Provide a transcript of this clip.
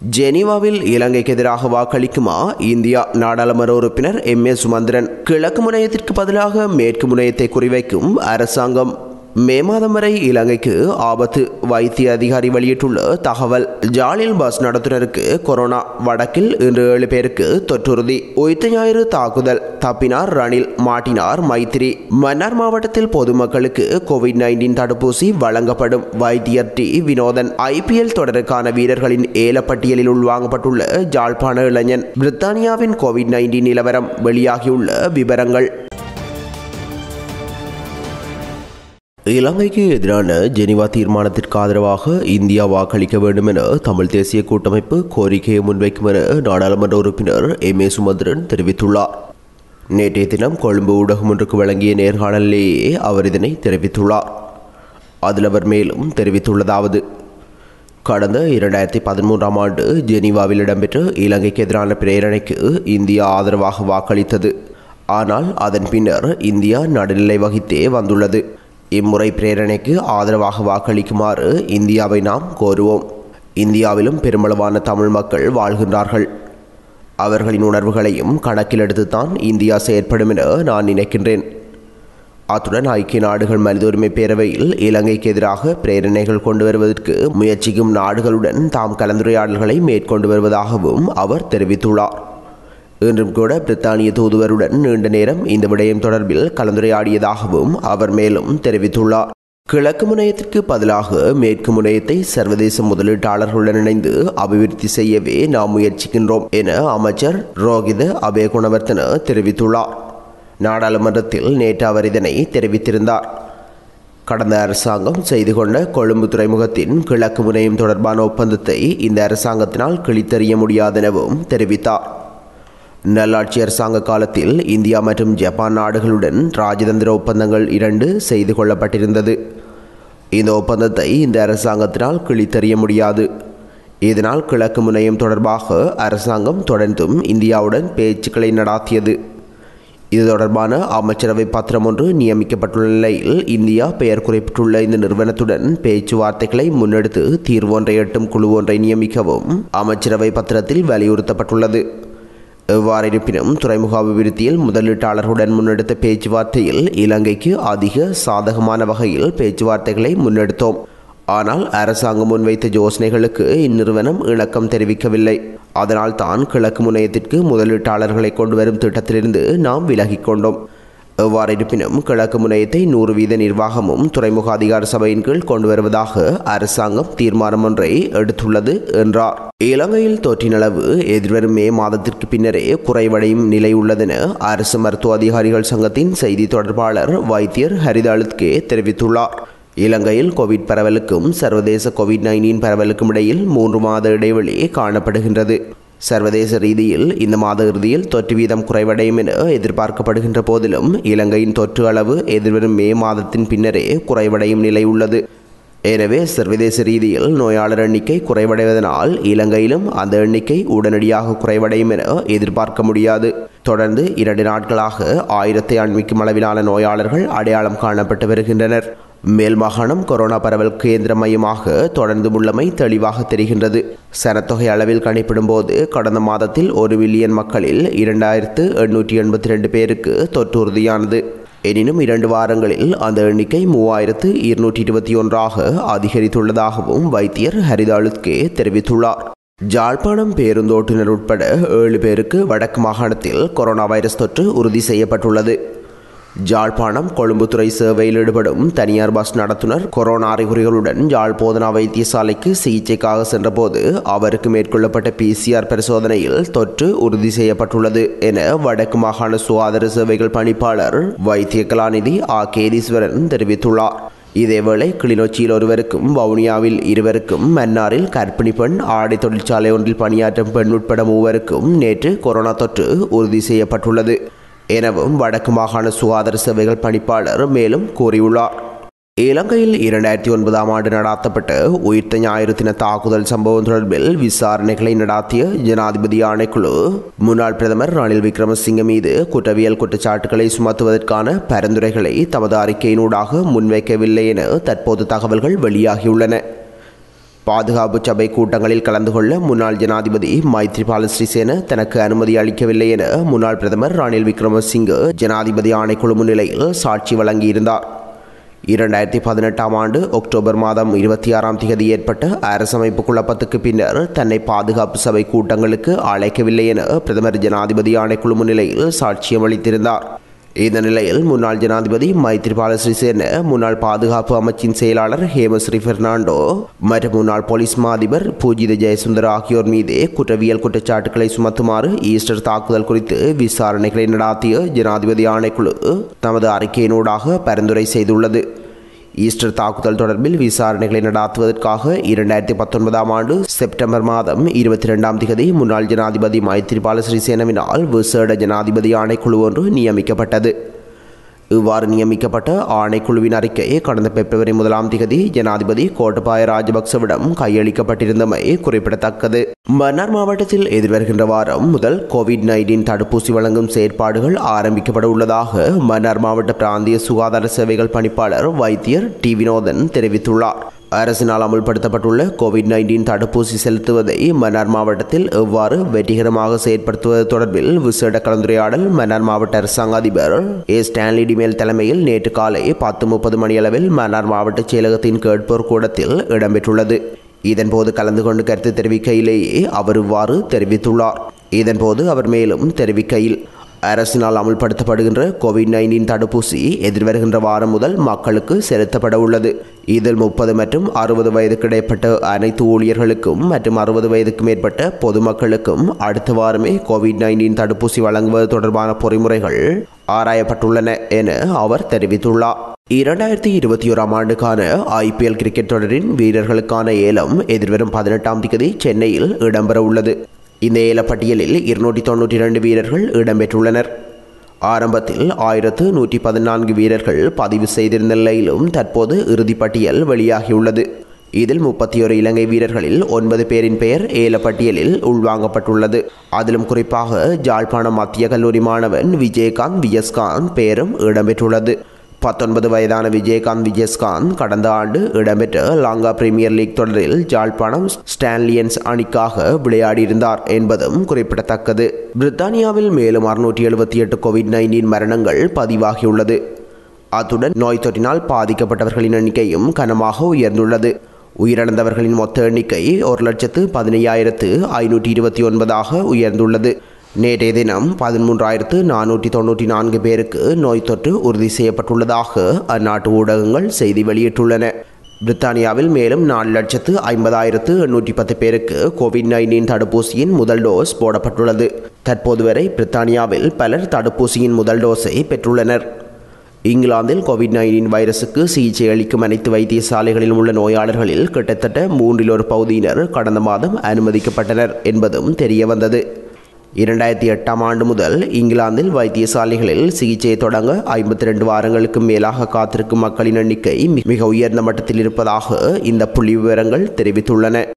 ஜெனீவாவில் இலங்கைக்கு எதிராக வாக்களிக்குமா இந்தியா நாடாளுமன்ற உறுப்பினர் எம் ஏ சுமந்திரன் கிழக்கு முனையத்திற்கு பதிலாக மேற்கு முனையத்தை குறிவைக்கும் அரசாங்கம் மே மாதம் வரை இலங்கைக்கு ஆபத்து வைத்திய அதிகாரி வெளியிட்டுள்ள தகவல் ஜாலில் பஸ் நடத்துனருக்கு கொரோனா வடக்கில் இன்று ஏழு பேருக்கு தொற்றுறுதி உயிர்த்த ஞாயிறு தாக்குதல் தப்பினார் ரணில் மாட்டினார் மைத்திரி மன்னார் மாவட்டத்தில் பொதுமக்களுக்கு கோவிட் நைன்டீன் தடுப்பூசி வழங்கப்படும் வைத்தியர் டி வினோதன் ஐபிஎல் தொடருக்கான வீரர்களின் ஏலப்பட்டியலில் உள்வாங்கப்பட்டுள்ள ஜாழ்ப்பாண இளைஞன் பிரித்தானியாவின் கோவிட் நைன்டீன் நிலவரம் வெளியாகியுள்ள விவரங்கள் இலங்கைக்கு எதிரான ஜெனிவா தீர்மானத்திற்கு ஆதரவாக இந்தியா வாக்களிக்க வேண்டும் என தமிழ் தேசிய கூட்டமைப்பு கோரிக்கையை முன்வைக்கும் என நாடாளுமன்ற உறுப்பினர் எம் ஏ சுமந்திரன் தெரிவித்துள்ளார் நேற்றைய தினம் கொழும்பு ஊடகம் ஒன்றுக்கு வழங்கிய நேர்காணலிலேயே அவர் இதனை தெரிவித்துள்ளார் அதில் அவர் மேலும் தெரிவித்துள்ளதாவது கடந்த இரண்டாயிரத்தி பதிமூன்றாம் ஆண்டு ஜெனீவாவில் இடம்பெற்ற இலங்கைக்கு எதிரான பிரேரணைக்கு இந்தியா ஆதரவாக வாக்களித்தது ஆனால் அதன் பின்னர் இந்தியா நடுநிலை வகித்தே வந்துள்ளது இம்முறை பிரேரணைக்கு ஆதரவாக வாக்களிக்குமாறு இந்தியாவை நாம் கோருவோம் இந்தியாவிலும் பெருமளவான தமிழ் மக்கள் வாழ்கின்றார்கள் அவர்களின் உணர்வுகளையும் கணக்கில் எடுத்துத்தான் இந்தியா செயற்படும் என நான் நினைக்கின்றேன் அத்துடன் ஐக்கிய நாடுகள் மனித உரிமை பேரவையில் இலங்கைக்கு எதிராக பிரேரணைகள் கொண்டு வருவதற்கு முயற்சிக்கும் நாடுகளுடன் தாம் கலந்துரையாடல்களை மேற்கொண்டு வருவதாகவும் அவர் தெரிவித்துள்ளார் இன்றும் கூட பிரித்தானிய தூதுவருடன் நீண்ட நேரம் இந்த விடயம் தொடர்பில் கலந்துரையாடியதாகவும் அவர் மேலும் தெரிவித்துள்ளார் கிழக்கு முனையத்திற்கு பதிலாக மேற்கு முனையத்தை சர்வதேச முதலீட்டாளர்களுடன் இணைந்து அபிவிருத்தி செய்யவே நாம் முயற்சிக்கின்றோம் என அமைச்சர் ரோகித அபேகுணவர்த்தன தெரிவித்துள்ளார் நாடாளுமன்றத்தில் நேற்று அவர் இதனை தெரிவித்திருந்தார் கடந்த அரசாங்கம் செய்து கொண்ட கொழும்பு துறைமுகத்தின் கிழக்கு முனையம் தொடர்பான ஒப்பந்தத்தை இந்த அரசாங்கத்தினால் கிழித்தறிய முடியாதெனவும் தெரிவித்தார் நல்லாட்சி அரசாங்க காலத்தில் இந்தியா மற்றும் ஜப்பான் நாடுகளுடன் ராஜதந்திர ஒப்பந்தங்கள் இரண்டு செய்து கொள்ளப்பட்டிருந்தது இந்த ஒப்பந்தத்தை இந்த அரசாங்கத்தினால் கிழித்தறிய முடியாது இதனால் கிழக்கு முனையம் தொடர்பாக அரசாங்கம் தொடர்ந்தும் இந்தியாவுடன் பேச்சுக்களை நடாத்தியது இது தொடர்பான அமைச்சரவை பத்திரம் ஒன்று நியமிக்கப்பட்டுள்ள நிலையில் இந்தியா பெயர் குறிப்பிட்டுள்ள இந்த நிறுவனத்துடன் பேச்சுவார்த்தைகளை முன்னெடுத்து தீர்வு ஒன்றை எட்டும் குழு ஒன்றை நியமிக்கவும் அமைச்சரவை பத்திரத்தில் வலியுறுத்தப்பட்டுள்ளது எவ்வாறு இருப்பினும் துறைமுக அபிவிருத்தியில் முதலீட்டாளர்களுடன் முன்னெடுத்த பேச்சுவார்த்தையில் இலங்கைக்கு அதிக சாதகமான வகையில் பேச்சுவார்த்தைகளை முன்னெடுத்தோம் ஆனால் அரசாங்கம் முன்வைத்த யோசனைகளுக்கு இந்நிறுவனம் இணக்கம் தெரிவிக்கவில்லை அதனால் தான் கிழக்கு முனையத்திற்கு முதலீட்டாளர்களை கொண்டு வரும் திட்டத்திலிருந்து நாம் விலகிக் கொண்டோம் எவ்வாறு இருப்பினும் கிழக்கு முனையத்தை நூறு வீத நிர்வாகமும் துறைமுக அதிகார சபையின் கீழ் கொண்டு வருவதாக அரசாங்கம் தீர்மானம் ஒன்றை எடுத்துள்ளது என்றார் இலங்கையில் தொற்றின் அளவு எதிர்வரும் மே மாதத்திற்கு பின்னரே குறைவடையும் நிலை உள்ளதென அரசு மருத்துவ அதிகாரிகள் சங்கத்தின் செய்தி தொடர்பாளர் வைத்தியர் ஹரிதாலுத்கே தெரிவித்துள்ளார் இலங்கையில் கோவிட் பரவலுக்கும் சர்வதேச கோவிட் நைன்டீன் பரவலுக்கும் இடையில் மூன்று மாத இடைவெளி காணப்படுகின்றது சர்வதேச ரீதியில் இந்த மாத இறுதியில் தொற்று வீதம் குறைவடையும் என எதிர்பார்க்கப்படுகின்ற போதிலும் இலங்கையின் தொற்று அளவு எதிர்வரும் மே மாதத்தின் பின்னரே குறைவடையும் நிலை உள்ளது எனவே சர்வதேச ரீதியில் நோயாளர் எண்ணிக்கை குறைவடைவதனால் இலங்கையிலும் அந்த எண்ணிக்கை உடனடியாக குறைவடையும் என எதிர்பார்க்க முடியாது தொடர்ந்து இரண்டு நாட்களாக ஆயிரத்தை அண்மிக்கும் அளவிலான நோயாளர்கள் அடையாளம் காணப்பட்டு வருகின்றனர் மேல் மாகாணம் கொரோனா பரவல் கேந்திர மையமாக தொடர்ந்து உள்ளமை தெளிவாக தெரிகின்றது சனத்தொகை அளவில் கணிப்பிடும் போது கடந்த மாதத்தில் ஒரு மில்லியன் மக்களில் இரண்டாயிரத்து எண்ணூற்றி எண்பத்தி ரெண்டு பேருக்கு தொற்று உறுதியானது எனினும் இரண்டு வாரங்களில் அந்த எண்ணிக்கை மூவாயிரத்து இருநூற்றி இருபத்தி ஒன்றாக அதிகரித்துள்ளதாகவும் வைத்தியர் ஹரிதாலுத்கே தெரிவித்துள்ளார் ஜாழ்ப்பாணம் பேருந்தோட்டுநர் உட்பட ஏழு பேருக்கு வடக்கு மாகாணத்தில் கொரோனா வைரஸ் தொற்று உறுதி செய்யப்பட்டுள்ளது ஜாழ்ப்பாணம் கொழும்புத்துறை சேவையில் ஈடுபடும் தனியார் பஸ் நடத்துனர் கொரோனா அறிகுறிகளுடன் யாழ் போதனா வைத்தியசாலைக்கு சிகிச்சைக்காக சென்றபோது அவருக்கு மேற்கொள்ளப்பட்ட பிசிஆர் பரிசோதனையில் தொற்று உறுதி செய்யப்பட்டுள்ளது என வடக்கு மாகாண சுகாதார சேவைகள் பணிப்பாளர் வைத்திய கலாநிதி ஆ கேதீஸ்வரன் தெரிவித்துள்ளார் இதேவேளை கிளிநொச்சியில் ஒருவருக்கும் வவுனியாவில் இருவருக்கும் மன்னாரில் கர்ப்பிணி பெண் ஆடை தொழிற்சாலை ஒன்றில் பணியாற்றும் பெண் உட்பட மூவருக்கும் நேற்று கொரோனா தொற்று உறுதி செய்யப்பட்டுள்ளது எனவும் வடக்கு மாகாண சுகாதார சேவைகள் பணிப்பாளர் மேலும் கூறியுள்ளார் இலங்கையில் இரண்டாயிரத்தி ஒன்பதாம் ஆண்டு நடாத்தப்பட்ட உயிர்த்த ஞாயிறு தின தாக்குதல் சம்பவம் தொடர்பில் விசாரணைகளை நடாத்திய ஜனாதிபதி ஆணைக்குழு முன்னாள் பிரதமர் ரணில் விக்ரமசிங்க மீது குற்றவியல் குற்றச்சாட்டுகளை சுமத்துவதற்கான பரிந்துரைகளை தமது அறிக்கையினூடாக முன்வைக்கவில்லை என தற்போது தகவல்கள் வெளியாகியுள்ளன பாதுகாப்பு சபை கூட்டங்களில் கலந்து கொள்ள முன்னாள் ஜனாதிபதி மைத்ரிபால சிறிசேன தனக்கு அனுமதி அளிக்கவில்லை என முன்னாள் பிரதமர் ரணில் விக்ரமசிங்கே ஜனாதிபதி ஆணைக்குழு முன்னிலையில் சாட்சி வழங்கியிருந்தார் இரண்டாயிரத்தி பதினெட்டாம் ஆண்டு அக்டோபர் மாதம் இருபத்தி ஆறாம் தேதி ஏற்பட்ட அரசமைப்பு குழப்பத்துக்கு பின்னர் தன்னை பாதுகாப்பு சபை கூட்டங்களுக்கு அழைக்கவில்லை என பிரதமர் ஜனாதிபதி ஆணைக்குழு முன்னிலையில் சாட்சியம் அளித்திருந்தார் இந்த நிலையில் முன்னாள் ஜனாதிபதி மைத்ரிபால சிறிசேன முன்னாள் பாதுகாப்பு அமைச்சின் செயலாளர் ஹேமஸ்ரீ பெர்னாண்டோ மற்றும் முன்னாள் போலீஸ் மா அதிபர் பூஜித ஜெயசுந்தர் ஆகியோர் மீது குற்றவியல் குற்றச்சாட்டுகளை சுமத்துமாறு ஈஸ்டர் தாக்குதல் குறித்து விசாரணைகளை நடாத்திய ஜனாதிபதி ஆணைக்குழு தமது அறிக்கையினூடாக பரிந்துரை செய்துள்ளது ஈஸ்டர் தாக்குதல் தொடர்பில் விசாரணைகளை நடாத்துவதற்காக இரண்டாயிரத்தி பத்தொன்பதாம் ஆண்டு செப்டம்பர் மாதம் இருபத்தி ரெண்டாம் தேதி முன்னாள் ஜனாதிபதி மைத்திரிபால சிறிசேனவினால் விசேட ஜனாதிபதி ஆணைக்குழு ஒன்று நியமிக்கப்பட்டது இவ்வாறு நியமிக்கப்பட்ட ஆணைக்குழுவின் அறிக்கை கடந்த பிப்ரவரி முதலாம் தேதி ஜனாதிபதி கோட்டபாய ராஜபக்சவிடம் கையளிக்கப்பட்டிருந்தமை குறிப்பிடத்தக்கது மன்னார் மாவட்டத்தில் எதிர்வருகின்ற வாரம் முதல் கோவிட் நைன்டீன் தடுப்பூசி வழங்கும் செயற்பாடுகள் ஆரம்பிக்கப்பட உள்ளதாக மன்னார் மாவட்ட பிராந்திய சுகாதார சேவைகள் பணிப்பாளர் வைத்தியர் டி வினோதன் தெரிவித்துள்ளார் அரசினால் அமுல்படுத்தப்பட்டுள்ள கோவிட் நைன்டீன் தடுப்பூசி செலுத்துவதை மன்னார் மாவட்டத்தில் எவ்வாறு வெற்றிகரமாக செயற்படுத்துவது தொடர்பில் விசேட கலந்துரையாடல் மன்னார் மாவட்ட அரசாங்க அதிபர் ஏ ஸ்டான்லி டிமேல் தலைமையில் நேற்று காலை பத்து முப்பது மணியளவில் மன்னார் மாவட்ட செயலகத்தின் கேட்போர் கூடத்தில் இடம்பெற்றுள்ளது இதன்போது கலந்து கொண்டு கருத்து தெரிவிக்கையிலேயே அவர் இவ்வாறு தெரிவித்துள்ளார் இதன்போது அவர் மேலும் தெரிவிக்கையில் அரசினால் அமுல்படுத்தப்படுகின்ற கோவிட் நைன்டீன் தடுப்பூசி எதிர்வருகின்ற வாரம் முதல் மக்களுக்கு செலுத்தப்பட உள்ளது இதில் முப்பது மற்றும் அறுபது வயதுக்கு இடைப்பட்ட அனைத்து ஊழியர்களுக்கும் மற்றும் அறுபது வயதுக்கு மேற்பட்ட பொதுமக்களுக்கும் அடுத்த வாரமே கோவிட் நைன்டீன் தடுப்பூசி வழங்குவது தொடர்பான பொறிமுறைகள் ஆராயப்பட்டுள்ளன என அவர் தெரிவித்துள்ளார் இரண்டாயிரத்தி இருபத்தி ஓராம் ஆண்டுக்கான ஐபிஎல் கிரிக்கெட் தொடரின் வீரர்களுக்கான ஏலம் எதிர்வரும் பதினெட்டாம் தேதி சென்னையில் இடம்பெற உள்ளது இந்த ஏலப்பட்டியலில் இருநூற்றி தொண்ணூற்றி இரண்டு வீரர்கள் இடம்பெற்றுள்ளனர் ஆரம்பத்தில் ஆயிரத்து நூற்றி பதினான்கு வீரர்கள் பதிவு செய்திருந்த நிலையிலும் தற்போது இறுதிப்பட்டியல் வெளியாகியுள்ளது இதில் முப்பத்தி ஒரு இலங்கை வீரர்களில் ஒன்பது பேரின் பெயர் ஏலப்பட்டியலில் உள்வாங்கப்பட்டுள்ளது அதிலும் குறிப்பாக ஜாழ்ப்பாணம் மத்திய கல்லூரி மாணவன் விஜயகாந்த் வியஸ்காந்த் பெயரும் இடம்பெற்றுள்ளது பத்தொன்பது வயதான விஜயகாந்த் விஜயஸ்காந்த் கடந்த ஆண்டு இடம்பெற்ற லாங்கா பிரீமியர் லீக் தொடரில் ஜாழ்ப்பாணம் ஸ்டான்லியன்ஸ் அணிக்காக விளையாடியிருந்தார் என்பதும் குறிப்பிடத்தக்கது பிரித்தானியாவில் மேலும் அறுநூற்றி எழுபத்தி எட்டு கோவிட் நைன்டீன் மரணங்கள் பதிவாகியுள்ளது அத்துடன் நோய் தொற்றினால் பாதிக்கப்பட்டவர்களின் எண்ணிக்கையும் கனமாக உயர்ந்துள்ளது உயிரிழந்தவர்களின் மொத்த எண்ணிக்கை ஒரு லட்சத்து பதினையாயிரத்து ஐநூற்றி இருபத்தி ஒன்பதாக உயர்ந்துள்ளது நேற்றைய தினம் பதிமூன்றாயிரத்து நானூற்றி தொண்ணூற்றி நான்கு பேருக்கு நோய் தொற்று உறுதி செய்யப்பட்டுள்ளதாக அந்நாட்டு ஊடகங்கள் செய்தி வெளியிட்டுள்ளன பிரித்தானியாவில் மேலும் நாலு லட்சத்து ஐம்பதாயிரத்து எண்ணூற்றி பத்து பேருக்கு கோவிட் நைன்டீன் தடுப்பூசியின் முதல் டோஸ் போடப்பட்டுள்ளது தற்போது வரை பிரித்தானியாவில் பலர் தடுப்பூசியின் முதல் டோஸை பெற்றுள்ளனர் இங்கிலாந்தில் கோவிட் நைன்டீன் வைரசுக்கு சிகிச்சை அளிக்கும் அனைத்து வைத்தியசாலைகளிலும் உள்ள நோயாளர்களில் கிட்டத்தட்ட மூன்றில் ஒரு பகுதியினர் கடந்த மாதம் அனுமதிக்கப்பட்டனர் என்பதும் தெரியவந்தது இரண்டாயிரத்தி எட்டாம் ஆண்டு முதல் இங்கிலாந்தில் வைத்தியசாலைகளில் சிகிச்சையை தொடங்க ஐம்பத்தி ரெண்டு வாரங்களுக்கு மேலாக காத்திருக்கும் மக்களின் எண்ணிக்கை மிக உயர்ந்த மட்டத்தில் இருப்பதாக இந்த புள்ளி விவரங்கள் தெரிவித்துள்ளன